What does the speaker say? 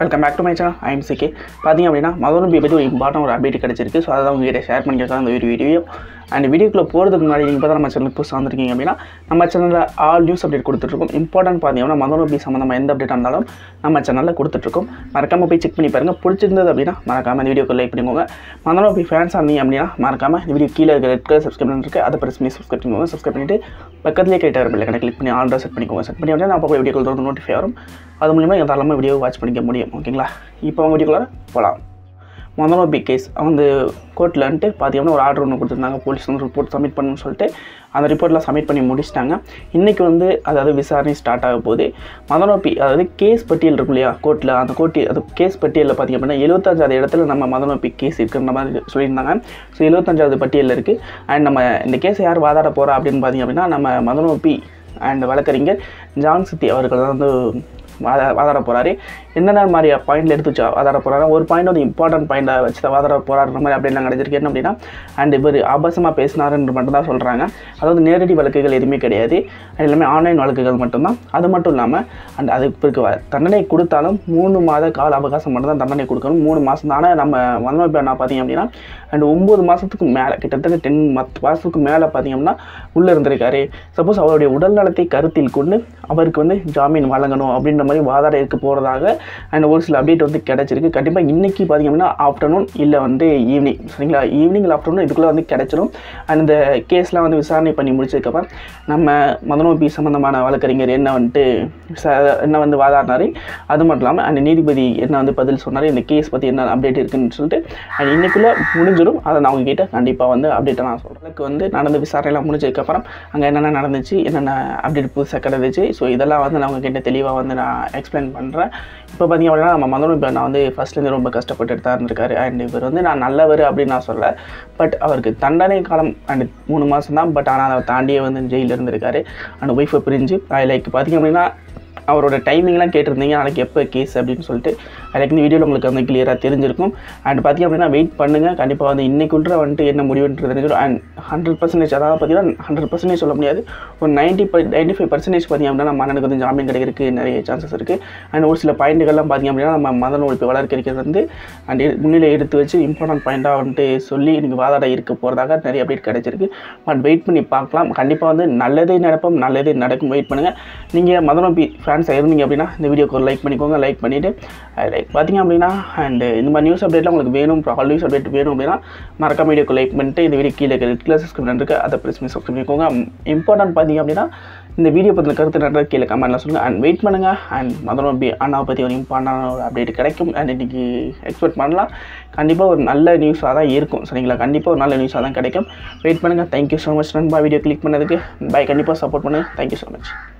welcome back to my channel I'm CK பார்த்தீங்க அப்படின்னா மதனும் பற்றி ஒரு இம்பார்ட்டன் ஒரு அப்டேட் கிடச்சிருக்கு ஸோ அதை தான் உங்ககிட்ட ஷேர் பண்ணிக்கிறதா அந்த ஒரு வீடியோ அண்ட் வீடியோக்குள்ளே போகிறதுக்கு முன்னாடி நீங்கள் பார்த்தா நம்ம சேனலுக்கு புதுசாக வந்திருக்கீங்க அப்படின்னா நம்ம சேனலில் ஆல் நியூஸ் அப்டேட் கொடுத்துட்ருக்கோம் இம்பார்ட்டன்ட் பார்த்தீங்கன்னா மதனும் பி சம்மந்தமாக எந்த அப்டேட் இருந்தாலும் நம்ம சேனலில் கொடுத்துட்ருக்கோம் மறக்காமல் போய் செக் பண்ணி பாருங்கள் பிடிச்சிருந்தது அப்படின்னா மறக்காமல் இந்த வீடியோக்கு லைக் பண்ணிக்கோங்க மதனும் பி ஃபேன்ஸ் இருந்தீங்க அப்படின்னா மறக்காமல் இந்த வீடியோ கீழே இருக்க ரெட் கலர் சப்ஸ்கிரைப் இருக்குது அதை ப்ரெஸ் பண்ணி சப்ஸ்கிரைப் பண்ணிக்கோங்க சப்ஸ்கிரைப் பண்ணிட்டு பக்கத்துலேயே கேட்டார் பிள்ளை கணக்கு கிளிக் பண்ணி ஆல்ரெடி செட் பண்ணிக்கோங்க செட் பண்ணி அப்படின்னா நான் அப்போ வீடியோ தொடர்ந்து நோட்டிஃபை வரும் அது மூலிமா தாராளமாக வீடியோ வாட்ச் பண்ணிக்க முடியும் ஓகேங்களா இப்போ அவங்க வீடியோக்குள்ள போகலாம் முதல்ல பி கேஸ் வந்து கோர்ட்லன்ட்டு பார்த்தீங்கன்னா ஒரு ஆர்டர் ஒன்று கொடுத்துருந்தாங்க போலீஸ் வந்து ரிப்போர்ட் சப்மிட் பண்ணணும்னு சொல்லிட்டு அந்த ரிப்போர்ட்லாம் சப்மிட் பண்ணி முடிச்சிட்டாங்க இன்றைக்கி வந்து அதாவது விசாரணை ஸ்டார்ட் ஆக போகுது மதனோபி அதாவது கேஸ் பட்டியல் இருக்கும் இல்லையா கோர்ட்டில் அந்த கோர்ட்டி அது கேஸ் பட்டியலில் பார்த்திங்க அப்படின்னா எழுபத்தஞ்சாவது இடத்துல நம்ம மதனோபி கேஸ் இருக்குன்ற மாதிரி சொல்லியிருந்தாங்க ஸோ எழுபத்தஞ்சாவது பட்டியலில் இருக்குது அண்ட் நம்ம இந்த கேஸை யார் வாதாட போகிறா அப்படின்னு பார்த்தீங்க அப்படின்னா நம்ம மதனோபி அண்ட் வழக்கறிஞர் ஜான் சித்தி அவர்கள் தான் வந்து வாதா வாதாட போகிறாரு என்னென்ன மாதிரி பாயிண்டில் எடுத்து வச்சு வாதாட போகிறாரு ஒரு பாயிண்ட் வந்து இம்பார்ட்டன்ட் பாயிண்டை வச்சு தான் வாதாட போகிறாருன்ற மாதிரி அப்படிலாம் கிடச்சிருக்கு என்ன அப்படின்னா அண்ட் இவர் ஆபாசமாக பேசினாருன்ற மட்டும் தான் சொல்கிறாங்க அதாவது நேரடி வழக்குகள் எதுவுமே கிடையாது அது எல்லாமே ஆன்லைன் வழக்குகள் மட்டும்தான் அது மட்டும் இல்லாமல் அண்ட் அதுக்கு பிறகு தண்டனை கொடுத்தாலும் மூணு மாத கால அவகாசம் மட்டும் தான் தண்டனை கொடுக்கணும் மூணு மாதம் தான் ஆனால் நம்ம வந்தோம் நான் பார்த்தீங்க அப்படின்னா அண்ட் ஒம்பது மாதத்துக்கு மேலே கிட்டத்தட்ட டென் மத் மாதத்துக்கு மேலே பார்த்தீங்க அப்படின்னா உள்ளே இருந்திருக்காரு சப்போஸ் அவருடைய உடல் நலத்தை கருத்தில் கொண்டு அவருக்கு வந்து ஜாமீன் வழங்கணும் அப்படின்ற மாதிரி வாதாட இருக்க போகிறதாக அண்ட் ஒரு சில அப்டேட் வந்து கிடச்சிருக்கு கண்டிப்பாக இன்றைக்கி பார்த்திங்க அப்படின்னா ஆஃப்டர்நூன் இல்லை வந்து ஈவினிங் சரிங்களா ஈவினிங் இல்லை ஆஃப்டர்நூன் இதுக்குள்ளே வந்து கிடச்சிரும் அண்ட் இந்த கேஸ்லாம் வந்து விசாரணை பண்ணி முடிச்சதுக்கப்புறம் நம்ம மதனோபி சம்மந்தமான வழக்கறிஞர் என்ன வந்துட்டு ச என்ன வந்து வாதாடினார் அது மட்டும் இல்லாமல் அண்ட் நீதிபதி என்ன வந்து பதில் சொன்னார் இந்த கேஸ் பற்றி என்ன அப்டேட் இருக்குன்னு சொல்லிட்டு அண்ட் இன்றைக்குள்ளே முடிஞ்சிடும் அதை நான் உங்ககிட்ட கண்டிப்பாக வந்து அப்டேட்டை நான் சொல்கிறேன் எனக்கு வந்து நடந்த விசாரணைலாம் முடிஞ்சதுக்கப்புறம் அங்கே என்னென்ன நடந்துச்சு என்னென்ன அப்டேட் புதுசாக கிடந்துச்சு ஸோ இதெல்லாம் வந்து நான் உங்ககிட்ட தெளிவாக வந்து நான் எக்ஸ்பிளைன் பண்ணுறேன் இப்போ பார்த்திங்க அப்படின்னா நம்ம மதனும் இப்போ நான் வந்து ஃபஸ்ட்லேருந்து ரொம்ப கஷ்டப்பட்டுட்டு தான் இருந்திருக்காரு அண்ட் இவர் வந்து நான் நல்லவர் அப்படின்னு நான் சொல்லலை பட் அவருக்கு தண்டனை காலம் அண்ட் மூணு மாதம் தான் பட் ஆனால் அதை தாண்டியே வந்து ஜெயிலில் இருந்திருக்காரு அண்ட் ஒய்ஃபை பிரிஞ்சு லைக் பார்த்திங்க அப்படின்னா அவரோட டைமிங்லாம் கேட்டிருந்தீங்க நாளைக்கு எப்போ கேஸ் அப்படின்னு சொல்லிட்டு அதுக்கு இந்த வீடியோவில் உங்களுக்கு வந்து கிளியராக தெரிஞ்சிருக்கும் அண்ட் பார்த்திங்க அப்படின்னா வெயிட் பண்ணுங்கள் கண்டிப்பாக வந்து இன்றைக்குள்ள வந்துட்டு என்ன முடிவுன்றது தெரிஞ்சிடும் அண்ட் ஹண்ட்ரட் பர்சன்டேஜ் அதாவது பார்த்தீங்கன்னா ஹண்ட்ரட் பர்சன்டேஜ் சொல்ல முடியாது ஒரு ninety by ninety five percentage பார்த்திங்க அப்படின்னா நம்ம மன்னனுக்கு வந்து ஜாமீன் கிடைக்கிறதுக்கு நிறைய சான்சஸ் இருக்குது அண்ட் ஒரு சில பாயிண்ட்டுகள்லாம் பார்த்திங்க அப்படின்னா நம்ம மதன் ஒழிப்பு வளர்க்கிறது வந்து அண்ட் முன்னிலை எடுத்து வச்சு இம்பார்ட்டன்ட் பாயிண்ட்டாக வந்துட்டு சொல்லி எனக்கு வாதாட இருக்க போகிறதாக நிறைய அப்டேட் கிடைச்சிருக்கு பட் வெயிட் பண்ணி பார்க்கலாம் கண்டிப்பாக வந்து நல்லதே நடப்போம் நல்லதே நடக்கும் வெயிட் பண்ணுங்கள் நீங்கள் மதனோபி ஃபேன்ஸாக இருந்தீங்க அப்படின்னா இந்த வீடியோக்கு ஒரு லைக் பண்ணிக்கோங்க லைக் பண்ணிவிட்டு லைக் பார்த்தீங்க அப்படின்னா அண்ட் இந்த மாதிரி நியூஸ் அப்டேட்லாம் உங்களுக்கு வேணும் ஆல் நியூஸ் அப்டேட் வேணும் அப்படின்னா மறக்காம வீடியோக்கு லைக் பண்ணிட்டு இந்த வீடியோ கீழே ரெட் சப்ஸ்கிரைப் இருக்குது அதை ப்ரெஸ் பண்ணி சப்ஸ்கிரைப் பண்ணிக்கோங்க இம்பார்ட்டன்ட் பார்த்தீங்க அப்படின்னா இந்த வீடியோ பற்றின கருத்து நன்றாக கீழே கமெண்ட்டில் சொல்லுங்கள் அண்ட் வெயிட் பண்ணுங்கள் அண்ட் மதனம் பி அண்ணாவை பற்றி ஒரு இம்பார்ட்டான ஒரு அப்டேட் கிடைக்கும் அண்ட் இன்றைக்கி எக்ஸ்பெக்ட் பண்ணலாம் கண்டிப்பாக ஒரு நல்ல நியூஸாக தான் இருக்கும் சரிங்களா கண்டிப்பாக ஒரு நல்ல நியூஸாக தான் கிடைக்கும் வெயிட் பண்ணுங்கள் தேங்க்யூ ஸோ மச் நண்பா வீடியோ கிளிக் பண்ணதுக்கு பை கண்டிப்பாக சப்போர்ட் பண்ணுங்கள் தேங்க்யூ ஸோ மச்